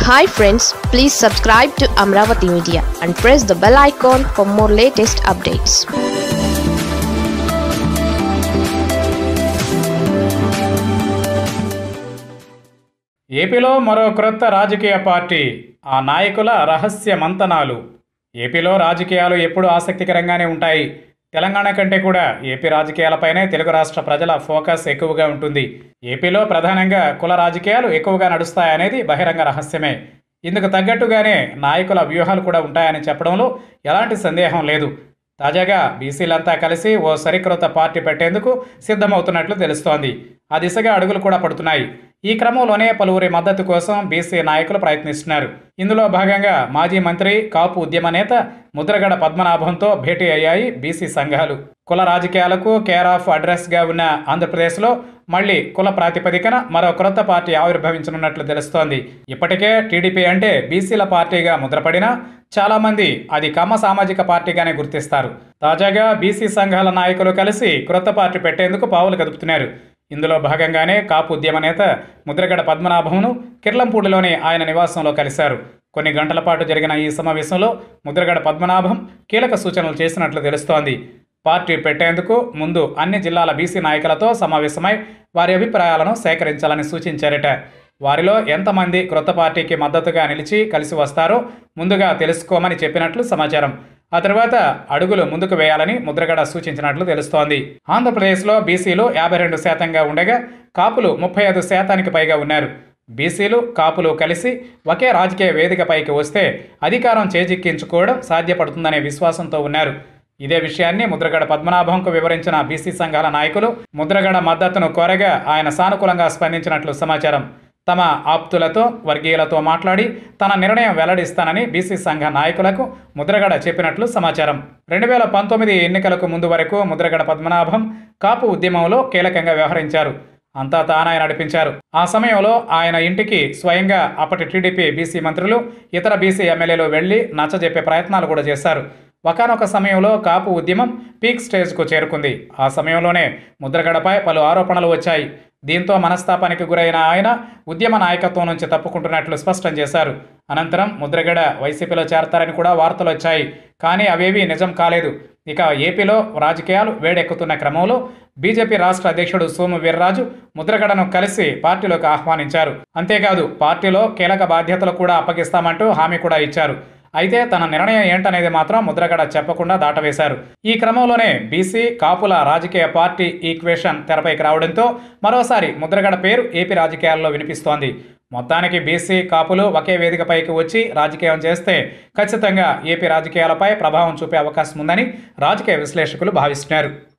hi friends please subscribe to Amaravati media and press the bell icon for more latest updates ఏపీలో మరో క్రొత్త రాజకీయ party ఆ నాయకుల రహస్య మంతనాలు ఏపీలో రాజకీయాలు ఎప్పుడూ ఆసక్తికరంగానే ఉంటాయి తెలంగాణ కంటే కూడా ఏపీ రాజకీయాలపైనే తెలుగు రాష్ట్ర ప్రజల ఫోకస్ ఎక్కువగా ఉంటుంది ఏపీలో ప్రధానంగా కుల రాజకీయాలు ఎక్కువగా నడుస్తాయనేది బహిరంగ రహస్యమే ఇందుకు తగ్గట్టుగానే నాయకుల వ్యూహాలు కూడా ఉంటాయని చెప్పడంలో ఎలాంటి సందేహం లేదు తాజాగా బీసీలంతా కలిసి ఓ సరికొత్త పార్టీ పెట్టేందుకు సిద్ధమవుతున్నట్లు తెలుస్తోంది ఆ దిశగా అడుగులు కూడా పడుతున్నాయి ఈ క్రమంలోనే పలువురి మద్దతు కోసం బీసీ నాయకులు ప్రయత్నిస్తున్నారు ఇందులో భాగంగా మాజీ మంత్రి కాపు ఉద్యమ నేత ముద్రగడ పద్మనాభంతో భేటీ అయ్యాయి బీసీ సంఘాలు కుల రాజకీయాలకు కేర్ ఆఫ్ అడ్రస్గా ఉన్న ఆంధ్రప్రదేశ్లో మళ్లీ కుల ప్రాతిపదికన మరో క్రొత్త పార్టీ ఆవిర్భవించనున్నట్లు తెలుస్తోంది ఇప్పటికే టీడీపీ అంటే బీసీల పార్టీగా ముద్రపడినా చాలామంది అది కమ్మ సామాజిక పార్టీగానే గుర్తిస్తారు తాజాగా బీసీ సంఘాల నాయకులు కలిసి క్రొత్త పార్టీ పెట్టేందుకు పావులు కదుపుతున్నారు ఇందులో భాగంగానే కాపు ఉద్యమ నేత ముద్రగడ పద్మనాభంను కిర్లంపూడిలోని ఆయన నివాసంలో కలిశారు కొన్ని గంటల పాటు జరిగిన ఈ సమావేశంలో ముద్రగడ పద్మనాభం కీలక సూచనలు చేసినట్లు తెలుస్తోంది పార్టీ పెట్టేందుకు ముందు అన్ని జిల్లాల బీసీ నాయకులతో సమావేశమై వారి అభిప్రాయాలను సేకరించాలని సూచించారట వారిలో ఎంతమంది క్రొత్త పార్టీకి మద్దతుగా నిలిచి కలిసి వస్తారో ముందుగా తెలుసుకోమని చెప్పినట్లు సమాచారం ఆ తర్వాత అడుగులు ముందుకు వేయాలని ముద్రగడ సూచించినట్లు తెలుస్తోంది ఆంధ్రప్రదేశ్లో బీసీలు యాభై రెండు శాతంగా ఉండగా కాపులు ముప్పై ఐదు శాతానికి పైగా ఉన్నారు బీసీలు కాపులు కలిసి ఒకే రాజకీయ వేదికపైకి వస్తే అధికారం చేజిక్కించుకోవడం సాధ్యపడుతుందనే విశ్వాసంతో ఉన్నారు ఇదే విషయాన్ని ముద్రగడ పద్మనాభంకు వివరించిన బీసీ సంఘాల నాయకులు ముద్రగడ మద్దతును కోరగా ఆయన సానుకూలంగా స్పందించినట్లు సమాచారం తమ ఆప్తులతో వర్గీయులతో మాట్లాడి తన నిర్ణయం వెల్లడిస్తానని బీసీ సంఘ నాయకులకు ముద్రగడ చెప్పినట్లు సమాచారం రెండు వేల పంతొమ్మిది ఎన్నికలకు ముందు వరకు ముద్రగడ పద్మనాభం కాపు ఉద్యమంలో కీలకంగా వ్యవహరించారు అంతా తానాయ నడిపించారు ఆ సమయంలో ఆయన ఇంటికి స్వయంగా అప్పటి టీడీపీ బీసీ మంత్రులు ఇతర బీసీ ఎమ్మెల్యేలు వెళ్లి నచ్చజెప్పే ప్రయత్నాలు కూడా చేశారు ఒకనొక సమయంలో కాపు ఉద్యమం పీక్ స్టేజ్కు చేరుకుంది ఆ సమయంలోనే ముద్రగడపై పలు ఆరోపణలు వచ్చాయి దీంతో మనస్తాపానికి గురైన ఆయన ఉద్యమ నాయకత్వం నుంచి తప్పుకుంటున్నట్లు స్పష్టం చేశారు అనంతరం ముద్రగడ వైసీపీలో చేరతారని కూడా వార్తలు వచ్చాయి కానీ అవేవీ నిజం కాలేదు ఇక ఏపీలో రాజకీయాలు వేడెక్కుతున్న క్రమంలో బీజేపీ రాష్ట్ర అధ్యక్షుడు సోము వీర్రాజు ముద్రగడను కలిసి పార్టీలోకి ఆహ్వానించారు అంతేకాదు పార్టీలో కీలక బాధ్యతలు కూడా అప్పగిస్తామంటూ హామీ కూడా ఇచ్చారు అయితే తన నిర్ణయం ఏంటనేది మాత్రం ముద్రగడ చెప్పకుండా దాటవేశారు ఈ క్రమంలోనే బీసీ కాపుల రాజకీయ పార్టీ ఈక్వేషన్ తెరపైకి రావడంతో మరోసారి ముద్రగడ పేరు ఏపీ రాజకీయాల్లో వినిపిస్తోంది మొత్తానికి బీసీ కాపులు ఒకే వేదికపైకి వచ్చి రాజకీయం చేస్తే ఖచ్చితంగా ఏపీ రాజకీయాలపై ప్రభావం చూపే అవకాశం ఉందని రాజకీయ విశ్లేషకులు భావిస్తున్నారు